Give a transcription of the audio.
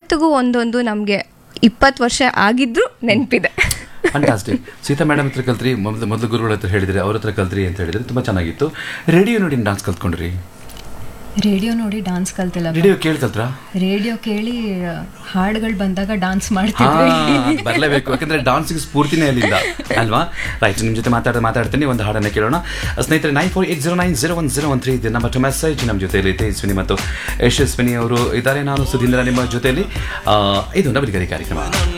ಇವತ್ತಿಗೂ ಒಂದೊಂದು ನಮಗೆ ಇಪ್ಪತ್ತು ವರ್ಷ ಆಗಿದ್ರು ನೆನಪಿದೆ ಫಂಟಾಸ್ಟಿಕ್ ಸೀತಾ ಮೇಡಮ್ ಹತ್ರ ಕಲ್ತ್ರಿ ಮೊದಲು ಮೊದಲು ಗುರುಗಳ ಹತ್ರ ಹೇಳಿದ್ರೆ ಅವ್ರ ಹತ್ರ ಕಲ್ತ್ರಿ ಅಂತ ಹೇಳಿದ್ರೆ ತುಂಬ ಚೆನ್ನಾಗಿತ್ತು ರೇಡಿಯೋ ನೋಡಿ ಡಾನ್ಸ್ ಕಲ್ತ್ಕೊಂಡ್ರಿ ರೇಡಿಯೋ ನೋಡಿ ಡಾನ್ಸ್ ಕಲ್ತಿಲ್ಲ ರೇಡಿಯೋ ಕೇಳಿ ಕಲ್ತ್ರಾ ರೇಡಿಯೋ ಕೇಳಿ ಹಾಡುಗಳು ಬಂದಾಗ ಡಾನ್ಸ್ ಹಾ ಮಾಡ್ತಿದ್ವಿ ಬರಲೇಬೇಕು ಯಾಕಂದ್ರೆ ಡಾನ್ಸಿಗೆ ಸ್ಫೂರ್ತಿನೇ ಅಲ್ಲಿಂದ ಅಲ್ವಾ ರೈಟ್ ನಿಮ್ಮ ಜೊತೆ ಮಾತಾಡ ಮಾತಾಡ್ತೀನಿ ಒಂದು ಹಾಡನ್ನು ಕೇಳೋಣ ಸ್ನೇಹಿತರೆ nine four eight zero nine zero one zero one three ಇದೆ ನಮ್ಮ ಮೆಸೇಜ್ ನಮ್ಮ ಜೊತೆಯಲ್ಲಿ ತೇಜಸ್ವಿನಿ ಮತ್ತು ಯಶಸ್ವಿನಿ ಅವರು ಇದ್ದಾರೆ ನಾನು ಸುಧೀಂದ್ರ ನಿಮ್ಮ ಜೊತೆಯಲ್ಲಿ ಆ, ಇದು ನವರಿಗರಿ ಕಾರ್ಯಕ್ರಮ